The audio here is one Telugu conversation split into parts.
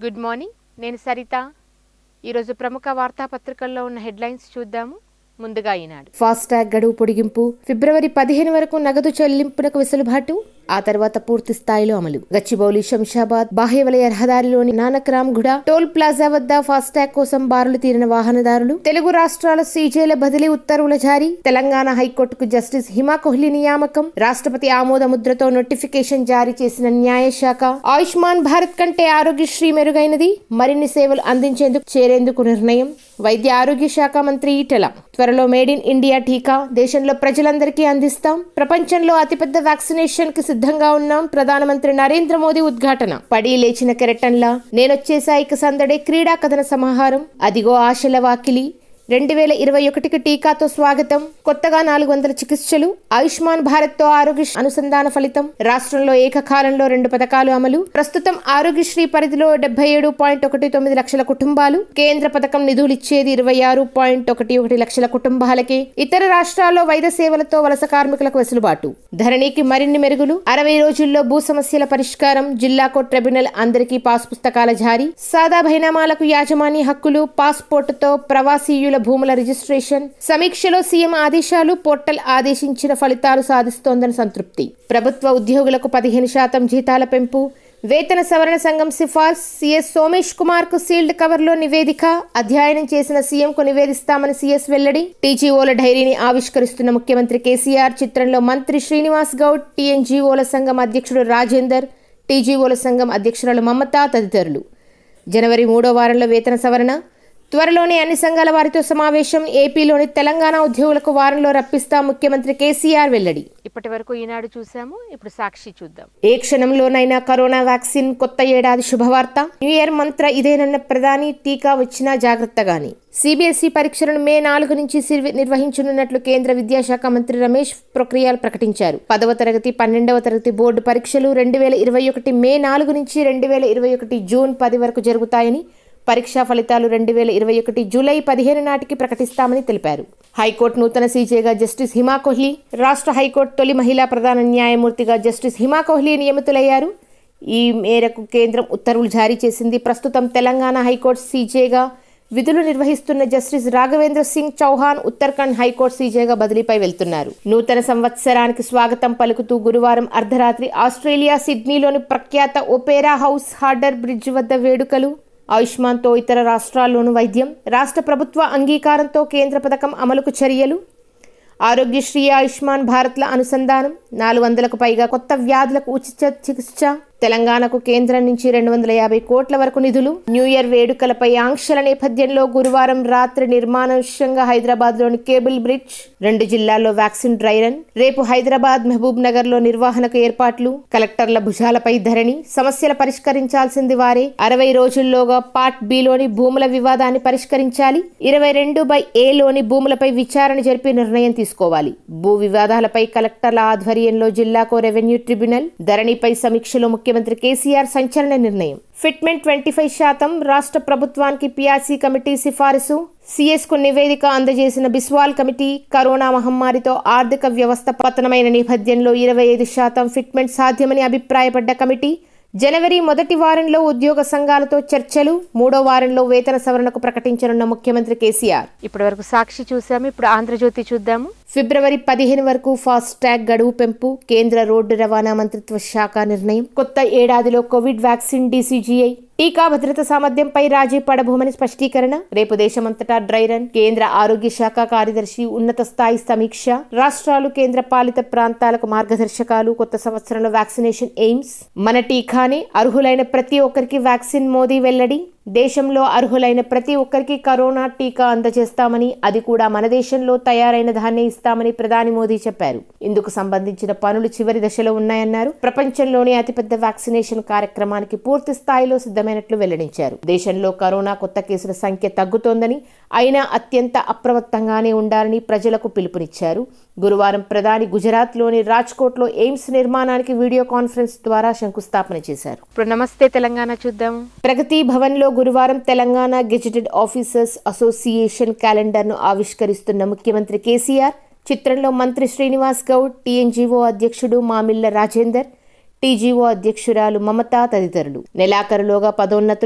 గుడ్ మార్నింగ్ నేను సరిత ఈరోజు ప్రముఖ వార్తాపత్రికల్లో ఉన్న హెడ్లైన్స్ చూద్దాము ముందుగా ఈనాడు ఫాస్టాగ్ గడువు పొడిగింపు ఫిబ్రవరి పదిహేను వరకు నగదు చెల్లింపునకు వెసులుబాటు ఆ తర్వాత పూర్తి స్థాయిలో అమలు గచ్చిబౌలి శంషాబాద్ బాహ్యవలయ రహదారిలోని నానక్రామ్గూడ టోల్ ప్లాజా వద్ద ఫాస్టాగ్ కోసం బారులు తీరిన వాహనదారులు తెలుగు రాష్ట్రాల సీజేల బదిలీ ఉత్తర్వుల జారీ తెలంగాణ హైకోర్టుకు జస్టిస్ హిమా కోహ్లీ నియామకం రాష్ట్రపతి ఆమోద ముద్రతో నోటిఫికేషన్ జారీ చేసిన న్యాయశాఖ ఆయుష్మాన్ భారత్ కంటే ఆరోగ్యశ్రీ మెరుగైనది మరిన్ని సేవలు అందించేందుకు చేరేందుకు నిర్ణయం వైద్య ఆరోగ్య శాఖ మంత్రి ఈటెల త్వరలో మేడ్ ఇన్ ఇండియా టీకా దేశంలో ప్రజలందరికీ అందిస్తాం ప్రపంచంలో అతిపెద్ద వ్యాక్సినేషన్ కి సిద్ధంగా ఉన్నాం ప్రధానమంత్రి నరేంద్ర మోదీ ఉద్ఘాటన పడి లేచిన కెరటంలా నేనొచ్చేసా ఇక సందడే క్రీడా కథన సమాహారం అదిగో ఆశల వాకిలి రెండు వేల ఇరవై ఒకటికి టీకాతో స్వాగతం కొత్తగా నాలుగు వందల చికిత్సలు ఆయుష్మాన్ భారత్ తో ఆరోగ్య అనుసంధాన ఫలితం రాష్ట్రంలో ఏకకాలంలో రెండు పథకాలు అమలు ప్రస్తుతం ఆరోగ్యశ్రీ పరిధిలో డెబ్బై ఏడు పాయింట్ ఒకటి తొమ్మిది లక్షల కుటుంబాలు కేంద్ర పథకం నిధులు ఇచ్చేది ఇరవై ఆరు పాయింట్ ఒకటి ఒకటి లక్షల కుటుంబాలకే ఇతర రాష్ట్రాల్లో వైద్య సేవలతో వలస కార్మికులకు వెసులుబాటు ధరణికి మరిన్ని మెరుగులు అరవై రోజుల్లో భూ సమస్యల పరిష్కారం జిల్లా కోర్టు ట్రిబ్యునల్ అందరికీ పాస్ పుస్తకాల జారీ సాదా బైనామాలకు యాజమాన్య హక్కులు పాస్పోర్టుతో ప్రవాసీయుల భూముల రిజిస్ట్రేషన్ సమీక్షలో సీఎం ఆదేశాలు పోర్టల్ ఆదేశించిన ఫలితాలు సాధిస్తోందని సంతృప్తి ప్రభుత్వ ఉద్యోగులకు పదిహేను శాతం జీతాల పెంపు వేతన సవరణ సంఘం సిఫార్స్ సీఎస్ సోమేష్ కుమార్ కు సీల్డ్ కవర్ లో నివేదిక అధ్యయనం చేసిన సీఎం కు నివేదిస్తామని సీఎస్ వెల్లడి టీజీఓల డైరీని ఆవిష్కరిస్తున్న ముఖ్యమంత్రి కేసీఆర్ చిత్రంలో మంత్రి శ్రీనివాస్ గౌడ్ టీఎన్జీఓల సంఘం అధ్యక్షుడు రాజేందర్ టీజీఓల సంఘం అధ్యక్షురాలు మమత తదితరులు జనవరి మూడో వారంలో వేతన సవరణ త్వరలోనే అన్ని సంఘాల వారితో సమావేశం ఏపీలోని తెలంగాణ ఉద్యోగులకు వారంలో రప్పిస్తా ముఖ్యమంత్రి కేసీఆర్ వెల్లడి ఇప్పటి వరకు ఈనాడు చూసాము ఇప్పుడు సాక్షి చూద్దాం ఏ క్షణంలోనైనా కరోనా వ్యాక్సిన్ కొత్త ఏడాది శుభవార్త న్యూ ఇయర్ మంత్ర ఇదేనన్న ప్రధాని టీకా వచ్చినా జాగ్రత్తగాని సిబిఎస్ఈ పరీక్షలను మే నాలుగు నుంచి సిర్వి- నిర్వహించనున్నట్లు కేంద్ర విద్యాశాఖ మంత్రి రమేష్ ప్రొక్రియాల్ ప్రకటించారు పదవ తరగతి పన్నెండవ తరగతి బోర్డు పరీక్షలు రెండు వేల ఇరవై ఒకటి మే నాలుగు నుంచి రెండు వేల ఇరవై ఒకటి జూన్ పది వరకు జరుగుతాయని పరీక్షా ఫలితాలు రెండు వేల ఇరవై ఒకటి జూలై పదిహేను నాటికి ప్రకటిస్తామని తెలిపారు హైకోర్టు నూతన సీజేగా జస్టిస్ హిమా కోహ్లీ రాష్ట్ర హైకోర్టు తొలి మహిళా ప్రధాన న్యాయమూర్తిగా జస్టిస్ హిమా కోహ్లీ నియమితులయ్యారు ఈ మేరకు కేంద్రం ఉత్తర్వులు జారీ చేసింది ప్రస్తుతం తెలంగాణ హైకోర్టు సీజేగా విధులు నిర్వహిస్తున్న జస్టిస్ రాఘవేంద్ర సింగ్ చౌహాన్ ఉత్తరాఖండ్ హైకోర్టు సీజేగా బదిలీపై వెళ్తున్నారు నూతన సంవత్సరానికి స్వాగతం పలుకుతూ గురువారం అర్ధరాత్రి ఆస్ట్రేలియా సిడ్నీలోని ప్రఖ్యాత ఒపేరా హౌస్ హార్డర్ బ్రిడ్జ్ వద్ద వేడుకలు ఆయుష్మాన్తో ఇతర రాష్ట్రాల్లోనూ వైద్యం రాష్ట్ర ప్రభుత్వ అంగీకారంతో కేంద్ర పథకం అమలుకు చర్యలు ఆరోగ్యశ్రీ ఆయుష్మాన్ భారత్ల అనుసంధానం నాలుగు వందలకు పైగా కొత్త వ్యాధులకు ఉచిత చికిత్స తెలంగాణకు కేంద్రం నుంచి రెండు వందల యాభై కోట్ల వరకు నిధులు న్యూ ఇయర్ వేడుకలపై ఆంక్షల నేపథ్యంలో గురువారం రాత్రి నిర్మానుష్యంగా హైదరాబాద్ లోని కేబుల్ బ్రిడ్జ్ రెండు జిల్లాల్లో వ్యాక్సిన్ డ్రై రన్ రేపు హైదరాబాద్ మహబూబ్ నగర్ లో నిర్వహణకు ఏర్పాట్లు కలెక్టర్ల భుజాలపై ధరణి సమస్యలు పరిష్కరించాల్సింది వారే అరవై రోజుల్లోగా పార్ట్ బిలోని భూముల వివాదాన్ని పరిష్కరించాలి ఇరవై రెండు బై ఏ లోని భూములపై విచారణ జరిపి నిర్ణయం తీసుకోవాలి భూ వివాదాలపై కలెక్టర్ల ఆధ్వర్యంలో జిల్లాకో రెవెన్యూ ట్రిబ్యునల్ ధరణిపై సమీక్షలో ముఖ్యమంత్రి కేసీఆర్ సంచలన నిర్ణయం ఫిట్మెంట్ ట్వంటీ ఫైవ్ శాతం రాష్ట్ర ప్రభుత్వానికి పిఆర్సీ కమిటీ సిఫారసు సిఎస్ కు నివేదిక అందజేసిన బిస్వాల్ కమిటీ కరోనా మహమ్మారితో ఆర్థిక వ్యవస్థ పతనమైన నేపథ్యంలో ఇరవై ఐదు శాతం ఫిట్మెంట్ సాధ్యమని అభిప్రాయపడ్డ కమిటీ జనవరి మొదటి వారంలో ఉద్యోగ సంఘాలతో చర్చలు మూడో వారంలో వేతన సవరణకు ప్రకటించనున్న ముఖ్యమంత్రి కేసీఆర్ ఇప్పటి వరకు సాక్షి చూసాము ఇప్పుడు ఆంధ్రజ్యోతి చూద్దాము ఫిబ్రవరి పదిహేను వరకు ఫాస్ట్ ట్యాగ్ గడువు పెంపు కేంద్ర రోడ్డు రవాణా మంత్రిత్వ శాఖ నిర్ణయం కొత్త ఏడాదిలో కోవిడ్ వ్యాక్సిన్ డీసీజీఐ టీకా భద్రత సామర్థ్యంపై రాజీ పడబోమని స్పష్టీకరణ రేపు దేశమంతటా డ్రై రన్ కేంద్ర ఆరోగ్య శాఖ కార్యదర్శి ఉన్నత స్థాయి సమీక్ష రాష్ట్రాలు కేంద్ర పాలిత ప్రాంతాలకు మార్గదర్శకాలు కొత్త సంవత్సరంలో వ్యాక్సినేషన్ ఎయిమ్స్ మన టీకానే అర్హులైన ప్రతి ఒక్కరికి వ్యాక్సిన్ మోదీ వెల్లడి దేశంలో అర్హులైన ప్రతి ఒక్కరికి కరోనా టీకా అందజేస్తామని అది కూడా మన దేశంలో తయారైన దాన్నే ఇస్తామని ప్రధాని మోదీ చెప్పారు ఇందుకు సంబంధించిన పనులు చివరి దశలో ఉన్నాయన్నారు ప్రపంచంలోనే అతిపెద్ద వ్యాక్సినేషన్ కార్యక్రమానికి పూర్తి స్థాయిలో సిద్ధమైనట్లు వెల్లడించారు దేశంలో కరోనా కొత్త కేసుల సంఖ్య తగ్గుతోందని అయినా అత్యంత అప్రమత్తంగానే ఉండాలని ప్రజలకు పిలుపునిచ్చారు గురువారం ప్రధాని గుజరాత్లోని రాజ్కోట్లో ఎయిమ్స్ నిర్మాణానికి వీడియో కాన్ఫరెన్స్ ద్వారా శంకుస్థాపన చేశారు ఇప్పుడు నమస్తే తెలంగాణ చూద్దాము ప్రగతి భవన్లో గురువారం తెలంగాణ గెజిటెడ్ ఆఫీసర్స్ అసోసియేషన్ క్యాలెండర్ను ఆవిష్కరిస్తున్న ముఖ్యమంత్రి కేసీఆర్ చిత్రంలో మంత్రి శ్రీనివాస్ గౌడ్ టీఎన్జీఓ అధ్యక్షుడు మామిళ్ల రాజేందర్ టీజీఓ అధ్యక్షురాలు మమత తదితరులు నెలాఖరులోగా పదోన్నతులు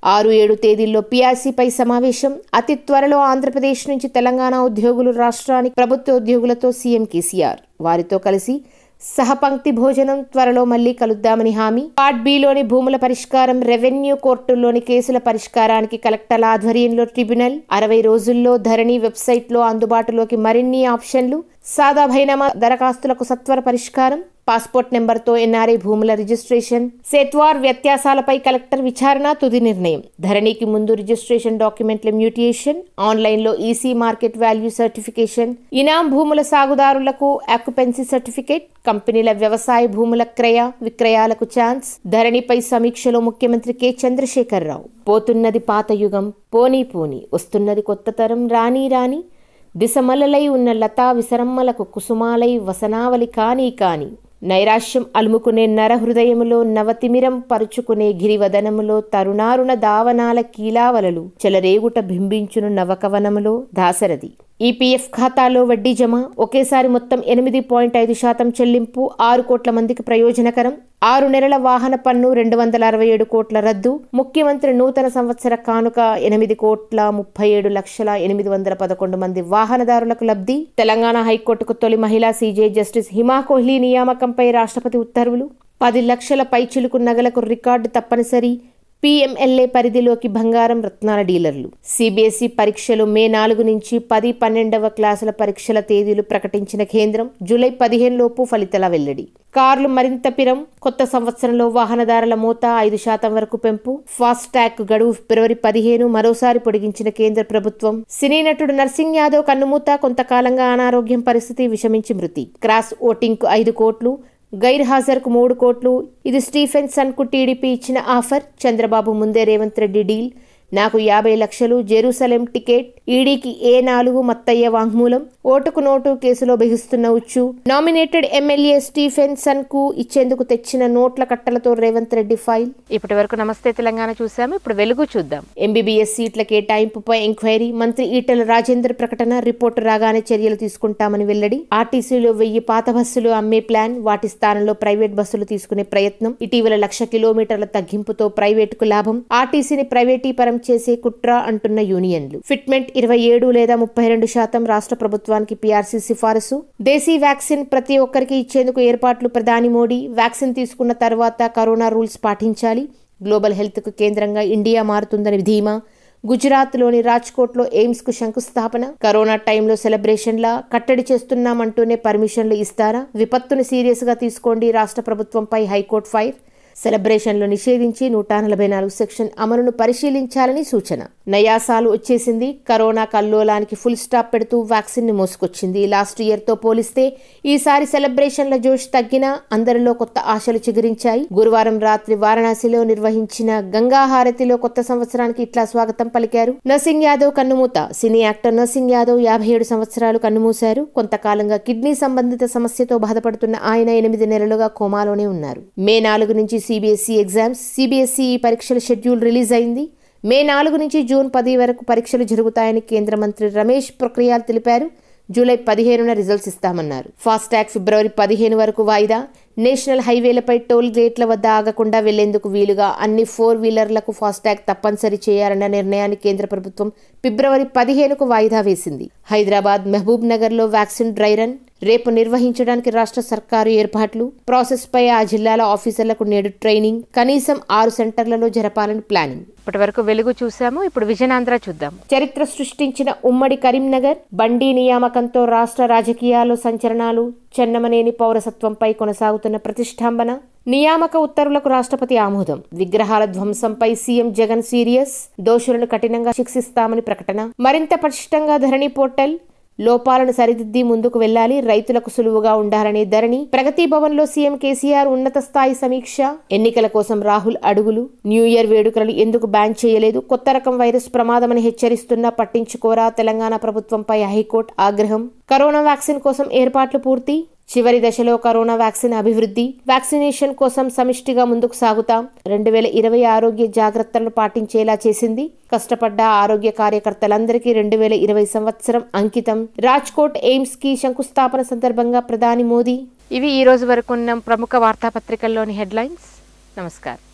ఆరు ఏడు తేదీల్లో పీఆర్సీపై సమావేశం అతి త్వరలో ఆంధ్రప్రదేశ్ నుంచి తెలంగాణ ఉద్యోగులు రాష్ట్రానికి ప్రభుత్వ ఉద్యోగులతో సీఎం కేసీఆర్ వారితో కలిసి సహపంక్తి భోజనం త్వరలో మళ్లీ కలుద్దామని హామీ పార్ట్ బిలోని భూముల పరిష్కారం రెవెన్యూ కోర్టుల్లోని కేసుల పరిష్కారానికి కలెక్టర్ల ఆధ్వర్యంలో ట్రిబ్యునల్ అరవై రోజుల్లో ధరణి వెబ్సైట్లో అందుబాటులోకి మరిన్ని ఆప్షన్లు సాదా భైనామా దరఖాస్తులకు సత్వర పరిష్కారం పాస్పోర్ట్ నెంబర్తో ఎన్ఆర్ఐ భూముల రిజిస్ట్రేషన్ సేత్వార్ వ్యత్యాసాలపై కలెక్టర్ విచారణ తుది నిర్ణయం ధరణికి ముందు రిజిస్ట్రేషన్ డాక్యుమెంట్ల మ్యూటియేషన్ ఆన్లైన్లో ఈసీ మార్కెట్ వాల్యూ సర్టిఫికేషన్ ఇనాం భూముల సాగుదారులకు ఆక్యుపెన్సీ సర్టిఫికేట్ కంపెనీల వ్యవసాయ భూముల క్రయ విక్రయాలకు ఛాన్స్ ధరణిపై సమీక్షలో ముఖ్యమంత్రి కె చంద్రశేఖరరావు పోతున్నది పాత యుగం పోనీ పోనీ వస్తున్నది కొత్త తరం రాని రాని దిశమలలై ఉన్న లతా విసరమ్మలకు కుసుమాలై వసనావలి కాని కాని నైరాశ్యం అలుముకునే నరహృదయములో నవతిమిరం పరుచుకునే గిరివదనములో తరుణారుణ దావనాల కీలావలలు చెలరేగుట బింబించును నవకవనములో దాసరథి ఈపీఎఫ్ ఖాతాలో వడ్డీ జమ ఒకేసారి మొత్తం ఎనిమిది పాయింట్ ఐదు శాతం చెల్లింపు ఆరు కోట్ల మందికి ప్రయోజనకరం ఆరు నెలల వాహన పన్ను రెండు వందల అరవై ఏడు కోట్ల రద్దు ముఖ్యమంత్రి నూతన సంవత్సర కానుక ఎనిమిది కోట్ల ముప్పై ఏడు లక్షల ఎనిమిది వందల పదకొండు మంది వాహనదారులకు లబ్ధి తెలంగాణ హైకోర్టుకు తొలి మహిళా సీజే జస్టిస్ హిమా కోహ్లీ నియామకంపై రాష్ట్రపతి ఉత్తర్వులు పది లక్షల పైచిలుకు నగలకు రికార్డు తప్పనిసరి పీఎంఎల్ఏ పరిధిలోకి బంగారం రత్నాల డీలర్లు సిబిఎస్ఈ పరీక్షలు మే నాలుగు నుంచి పది పన్నెండవ క్లాసుల పరీక్షల తేదీలు ప్రకటించిన కేంద్రం జూలై పదిహేను లోపు ఫలితాల వెల్లడి కార్లు మరింత పిరం కొత్త సంవత్సరంలో వాహనదారుల మోత ఐదు శాతం వరకు పెంపు ఫాస్ట్ ట్యాగ్ గడువు ఫిబ్రవరి పదిహేను మరోసారి పొడిగించిన కేంద్ర ప్రభుత్వం సినీ నటుడు నర్సింగ్ యాదవ్ కన్నుమూత కొంతకాలంగా అనారోగ్యం పరిస్థితి విషమించి మృతి క్రాస్ ఓటింగ్ కు ఐదు కోట్లు గైర్ హాజరుకు మూడు కోట్లు ఇది స్టీఫెన్ సన్కు టీడీపీ ఇచ్చిన ఆఫర్ చంద్రబాబు ముందే రేవంత్ రెడ్డి డీల్ నాకు యాభై లక్షలు జెరూసలేం టికెట్ ఈడీకి ఏ నాలుగు మత్తయ్య వాంగ్మూలం ఓటుకు నోటు కేసులో బిగిస్తున్న ఉచ్చు నామినేటెడ్ ఎమ్మెల్యే స్టీఫెన్ సన్ కు ఇచ్చేందుకు తెచ్చిన నోట్ల కట్టలతో రేవంత్ రెడ్డి ఫైల్ ఇప్పటి వరకు నమస్తే తెలంగాణ చూసాము ఇప్పుడు వెలుగు చూద్దాం ఎంబీబీఎస్ సీట్ల కేటాయింపుపై ఎంక్వైరీ మంత్రి ఈటెల రాజేందర్ ప్రకటన రిపోర్టు రాగానే చర్యలు తీసుకుంటామని వెల్లడి ఆర్టీసీలో వెయ్యి పాత బస్సులు అమ్మే ప్లాన్ వాటి స్థానంలో ప్రైవేట్ బస్సులు తీసుకునే ప్రయత్నం ఇటీవల లక్ష కిలోమీటర్ల తగ్గింపుతో ప్రైవేటుకు లాభం ఆర్టీసీని ప్రైవేటీపరం చేసే కుట్ర అంటున్న యూనియన్లు ఫిట్మెంట్ ఇరవై ఏడు లేదా ముప్పై రెండు శాతం రాష్ట్ర ప్రభుత్వానికి పీఆర్సీ సిఫారసు దేశీ వ్యాక్సిన్ ప్రతి ఒక్కరికి ఇచ్చేందుకు ఏర్పాట్లు ప్రధాని మోడీ వ్యాక్సిన్ తీసుకున్న తర్వాత కరోనా రూల్స్ పాటించాలి గ్లోబల్ హెల్త్కు కేంద్రంగా ఇండియా మారుతుందని ధీమా గుజరాత్లోని రాజ్కోట్లో ఎయిమ్స్కు శంకుస్థాపన కరోనా టైంలో సెలబ్రేషన్లా కట్టడి చేస్తున్నామంటూనే పర్మిషన్లు ఇస్తారా విపత్తుని సీరియస్గా తీసుకోండి రాష్ట్ర ప్రభుత్వంపై హైకోర్టు ఫైర్ సెలబ్రేషన్లు నిషేధించి నూట నలభై నాలుగు సెక్షన్ అమలును పరిశీలించాలని సూచన నయాసాలు వచ్చేసింది కరోనా కల్లోలానికి ఫుల్ స్టాప్ పెడుతూ వ్యాక్సిన్ ని మోసుకొచ్చింది లాస్ట్ ఇయర్ తో పోలిస్తే ఈసారి సెలబ్రేషన్ల జోష్ తగ్గినా అందరిలో కొత్త ఆశలు చిగురించాయి గురువారం రాత్రి వారణాసిలో నిర్వహించిన గంగా హారతిలో కొత్త సంవత్సరానికి ఇట్లా స్వాగతం పలికారు నర్సింగ్ యాదవ్ కన్నుమూత సినీ యాక్టర్ నర్సింగ్ యాదవ్ యాభై ఏడు సంవత్సరాలు కన్నుమూశారు కొంతకాలంగా కిడ్నీ సంబంధిత సమస్యతో బాధపడుతున్న ఆయన ఎనిమిది నెలలుగా కోమాలోనే ఉన్నారు మే నాలుగు నుంచి సిబిఎస్ఈ ఎగ్జామ్స్ సిబిఎస్ఈ పరీక్షల షెడ్యూల్ రిలీజ్ అయింది మే నాలుగు నుంచి జూన్ పది వరకు పరీక్షలు జరుగుతాయని కేంద్ర మంత్రి రమేష్ ప్రక్రియాల్ తెలిపారు జూలై పదిహేనున రిజల్ట్స్ ఇస్తామన్నారు ఫాస్టాగ్ ఫిబ్రవరి పదిహేను వరకు వాయిదా నేషనల్ హైవేలపై టోల్ గేట్ల వద్ద ఆగకుండా వెళ్లేందుకు వీలుగా అన్ని ఫోర్ వీలర్లకు ఫాస్టాగ్ తప్పనిసరి చేయాలన్న నిర్ణయాన్ని కేంద్ర ప్రభుత్వం ఫిబ్రవరి పదిహేనుకు వాయిదా వేసింది హైదరాబాద్ మహబూబ్ నగర్లో వ్యాక్సిన్ డ్రై రన్ రేపు నిర్వహించడానికి రాష్ట్ర సర్కారు ఏర్పాట్లు ప్రాసెస్ పై ఆ జిల్లాల ఆఫీసర్లకు నేడు ట్రైనింగ్ కనీసం ఆరు సెంటర్లలో జరపాలని ప్లానింగ్ ఇప్పటి వరకు వెలుగు చూసాము ఇప్పుడు విజయనాంధ్ర చూద్దాం చరిత్ర సృష్టించిన ఉమ్మడి కరీంనగర్ బండి నియామకంతో రాష్ట్ర రాజకీయాల్లో సంచలనాలు చెన్నమనేని పౌరసత్వంపై కొనసాగుతున్న ప్రతిష్టాంబన నియామక ఉత్తర్వులకు రాష్ట్రపతి ఆమోదం విగ్రహాల ధ్వంసంపై సీఎం జగన్ సీరియస్ దోషులను కఠినంగా శిక్షిస్తామని ప్రకటన మరింత పటిష్టంగా ధరణి పోర్టల్ లోపాలను సరిదిద్ది ముందుకు వెళ్లాలి రైతులకు సులువుగా ఉండాలనే ధరణి ప్రగతి భవన్ లో సీఎం కేసీఆర్ ఉన్నత స్థాయి సమీక్ష ఎన్నికల కోసం రాహుల్ అడుగులు న్యూ ఇయర్ వేడుకలను ఎందుకు బ్యాన్ చేయలేదు కొత్త రకం వైరస్ ప్రమాదమని హెచ్చరిస్తున్నా పట్టించుకోరా తెలంగాణ ప్రభుత్వంపై హైకోర్టు ఆగ్రహం కరోనా వ్యాక్సిన్ కోసం ఏర్పాట్లు పూర్తి చివరి దశలో కరోనా వ్యాక్సిన్ అభివృద్ధి వ్యాక్సినేషన్ కోసం సమిష్టిగా ముందుకు సాగుతాం రెండు వేల ఇరవై ఆరోగ్య జాగ్రత్తలను పాటించేలా చేసింది కష్టపడ్డ ఆరోగ్య కార్యకర్తలందరికీ రెండు వేల ఇరవై సంవత్సరం అంకితం రాజ్కోట్ ఎయిమ్స్ కి శంకుస్థాపన సందర్భంగా ప్రధాని మోదీ ఇవి ఈ రోజు వరకు ఉన్న ప్రముఖ వార్తాపత్రికల్లోని హెడ్లైన్స్ నమస్కారం